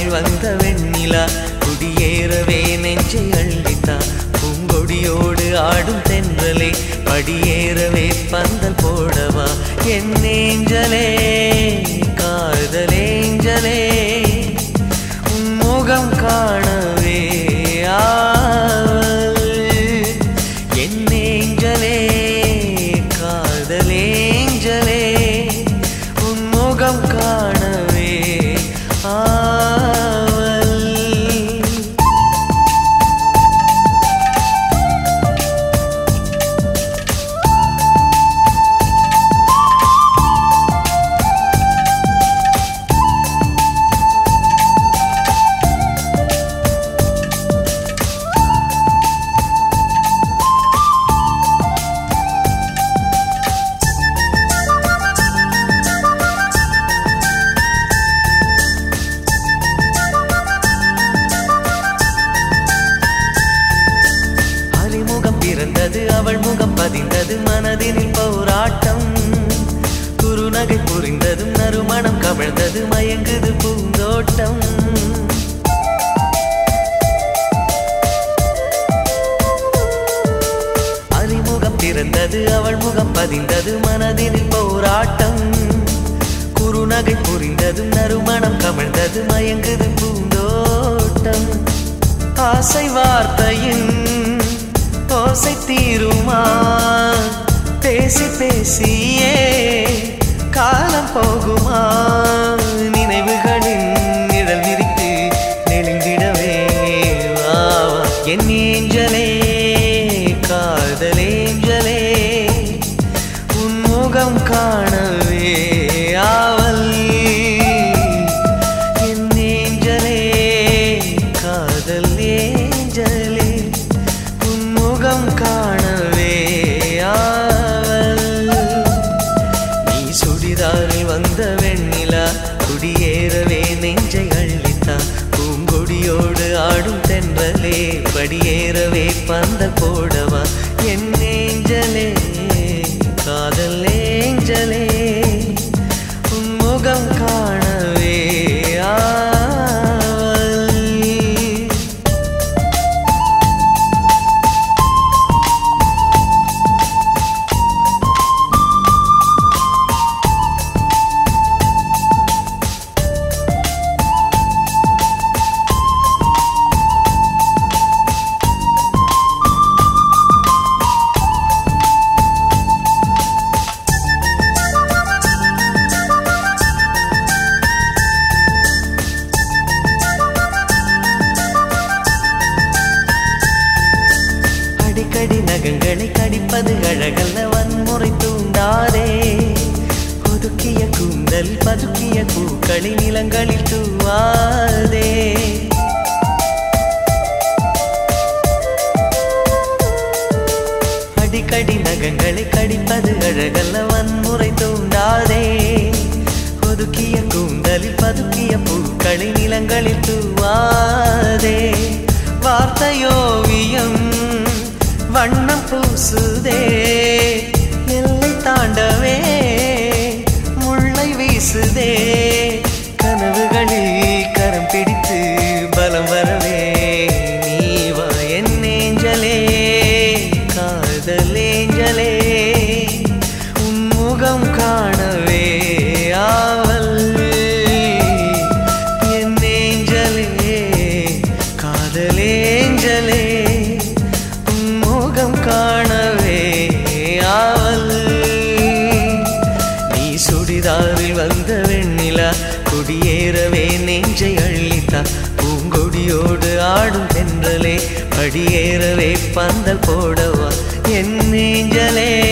சுடிதாரில் வந்த வெண்ணிலா குடியேறவே நெஞ்சை அள்ளித்தா பூங்கொடியோடு ஆடும் தென்றலே படியேறவே பந்தல் போடவா என் ஏஞ்சலே காதலேஞ்சலே உன் முகம் காணவே ஆவல் என் ஏஞ்சலே காதலேஞ்சலே உன் முகம் காணவே ஆவல் அறிமுகம் பிறந்தது அவள் முகம் பதிந்தது மனதினில் போராட்டம் குறுநகை புரிந்ததும் நறுமணம் கவிழ்ந்தது மயங்குது பூந்தோட்டம் அறிமுகம் பிறந்தது அவள் முகம் பதிந்தது மனதினில் போராட்டம் குறுநகை புரிந்ததும் நறுமணம் கவிழ்ந்தது மயங்குது பூந்தோட்டம் ஆசை வார்த்தையின் ஓசை தீருமா பேசி பேசியே காலம் போகுமா நினைவுகளின் நிழல் விரித்து நெளிந்திடவே வா வா. என் ஏஞ்சலே காதலேஞ்சலே உன் முகம் காணவே ஆவல் என் ஏஞ்சலே காதல் ஏஞ்சலே உன் முகம் காணவே ஆவல் நீ சுடிதாரில் வந்த வெண்ணிலா குடியேறவே நெஞ்சை அள்ளித்தா பூங்கொடியோடு ஆடும் தென்றலே படியேறவே பந்த போடவா என் ஏஞ்சலே காதல் ஏஞ்சலே உன் முகம் காணவே ஆவல் அடிக்கடி நகங்களை கடிப்பது அழகல்ல வன்முறை தூண்டாதே ஒதுக்கிய கூந்தல் பதுக்கிய பூக்களை நிலங்களில் தூவாதே அடிக்கடி நகங்களை கடிப்பது அழகல்ல வன்முறை தூண்டாதே ஒதுக்கிய கூந்தலில் பதுக்கிய பூக்களை நிலங்களில் தூவாதே வார்த்தையோவியம் வண்ணம் பூசுதே எல்லை தாண்டவே முல்லை வீசுதே கனவுகளில் கரம் பிடித்து பலம் வரவே நீ வா என் ஏஞ்சலே காதலேஞ்சலே உன் முகம் காணவே ஆவல் என் ஏஞ்சலே காதலேஞ்சலே உன் முகம் காணவே ஆவல் நீ சுடிதாரில் வந்த வெண்ணிலா குடியேறவே நெஞ்சை அள்ளித்தா பூங்கொடியோடு ஆடும் தென்றலே படியேறவே பந்தல் போடவா என் நெஞ்சலே